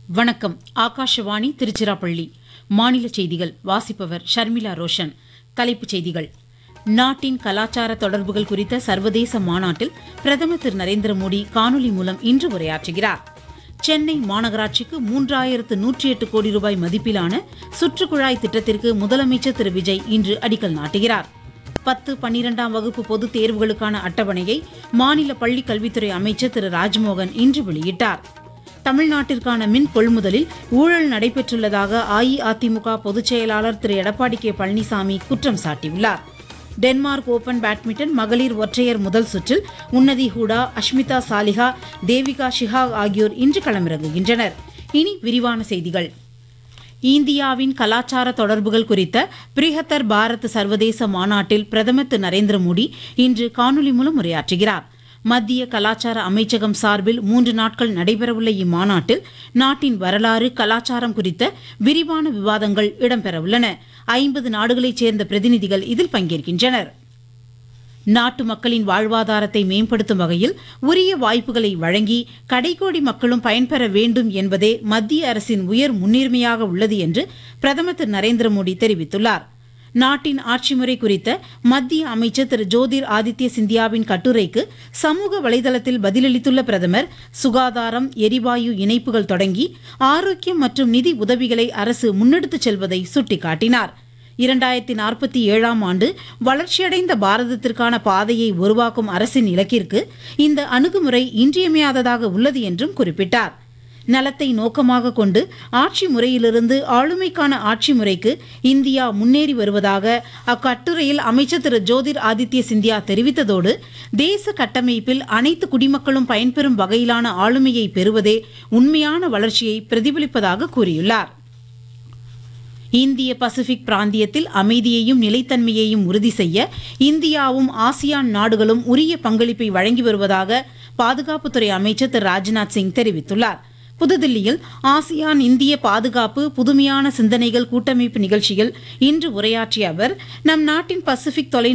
வணக்கம் ஆகாஷவாணி திருச்சிராப்பள்ளி மாநில செய்திகள் வாசிப்பவர் ஷர்மிளா ரோஷன் தலைப்புச் செய்திகள் நாட்டின் கலாச்சார தொடர்புகள் குறித்த சர்வதேச மாநாட்டில் பிரதமர் திரு நரேந்திர மோடி காணொலி மூலம் இன்று உரையாற்றுகிறார் சென்னை மாநகராட்சிக்கு மூன்றாயிரத்து நூற்றி எட்டு கோடி ரூபாய் மதிப்பிலான சுற்றுக்குழாய் திட்டத்திற்கு முதலமைச்சர் திரு விஜய் இன்று அடிக்கல் நாட்டுகிறார் பத்து பன்னிரெண்டாம் வகுப்பு பொதுத் தேர்வுகளுக்கான அட்டவணையை மாநில பள்ளிக் கல்வித்துறை அமைச்சர் திரு ராஜ்மோகன் இன்று வெளியிட்டார் தமிழ்நாட்டிற்கான மின் கொள்முதலில் ஊழல் நடைபெற்றுள்ளதாக அஇஅதிமுக பொதுச் செயலாளர் திரு எடப்பாடி கே பழனிசாமி குற்றம் சாட்டியுள்ளார் டென்மார்க் ஓபன் பேட்மிண்டன் மகளிர் ஒற்றையர் முதல் சுற்றில் உன்னதி ஹூடா அஷ்மிதா சாலிஹா தேவிகா ஷிஹாக் ஆகியோர் இன்று களமிறங்குகின்றனர் இனி விரிவான செய்திகள் இந்தியாவின் கலாச்சார தொடர்புகள் குறித்த பிரிஹத்தர் பாரத் சர்வதேச மாநாட்டில் பிரதமர் திரு நரேந்திர மோடி இன்று காணொலி மூலம் உரையாற்றுகிறார் மத்திய கலாச்சார அமைச்சகம் சார்பில் மூன்று நாட்கள் நடைபெறவுள்ள இம்மாநாட்டில் நாட்டின் வரலாறு கலாச்சாரம் குறித்த விரிவான விவாதங்கள் இடம்பெறவுள்ளன ஐம்பது நாடுகளைச் சேர்ந்த பிரதிநிதிகள் இதில் பங்கேற்கின்றனர் நாட்டு மக்களின் வாழ்வாதாரத்தை மேம்படுத்தும் வகையில் உரிய வாய்ப்புகளை வழங்கி கடைக்கோடி மக்களும் பயன்பெற வேண்டும் என்பதே மத்திய அரசின் உயர் முன்னுரிமையாக உள்ளது என்று பிரதமர் திரு நரேந்திர மோடி தெரிவித்துள்ளார் நாட்டின் ஆட்சி முறை குறித்த மத்திய அமைச்சர் திரு ஜோதிர் ஆதித்ய சிந்தியாவின் கட்டுரைக்கு சமூக வலைதளத்தில் பதிலளித்துள்ள பிரதமர் சுகாதாரம் எரிவாயு இணைப்புகள் தொடங்கி ஆரோக்கியம் மற்றும் நிதி உதவிகளை அரசு முன்னெடுத்துச் செல்வதை சுட்டிக்காட்டினார் இரண்டாயிரத்தி நாற்பத்தி ஏழாம் ஆண்டு வளர்ச்சியடைந்த பாரதத்திற்கான பாதையை உருவாக்கும் அரசின் இலக்கிற்கு இந்த அணுகுமுறை இன்றியமையாததாக உள்ளது என்றும் குறிப்பிட்டார் நலத்தை நோக்கமாக கொண்டு ஆட்சி முறையிலிருந்து ஆளுமைக்கான ஆட்சி முறைக்கு இந்தியா முன்னேறி வருவதாக அக்கட்டுரையில் அமைச்சர் திரு ஜோதிர் ஆதித்ய சிந்தியா தெரிவித்ததோடு தேச கட்டமைப்பில் அனைத்து குடிமக்களும் பயன்பெறும் வகையிலான ஆளுமையை பெறுவதே உண்மையான வளர்ச்சியை பிரதிபலிப்பதாக கூறியுள்ளார் இந்திய பசிபிக் பிராந்தியத்தில் அமைதியையும் நிலைத்தன்மையையும் உறுதி செய்ய இந்தியாவும் ஆசியான் நாடுகளும் உரிய பங்களிப்பை வழங்கி வருவதாக பாதுகாப்புத்துறை அமைச்சர் திரு ராஜ்நாத் சிங் தெரிவித்துள்ளார் புதுதில்லியில் ஆசியான் இந்திய பாதுகாப்பு புதுமையான சிந்தனைகள் கூட்டமைப்பு நிகழ்ச்சியில் இன்று உரையாற்றிய அவர் நம் நாட்டின் பசிபிக் தொலை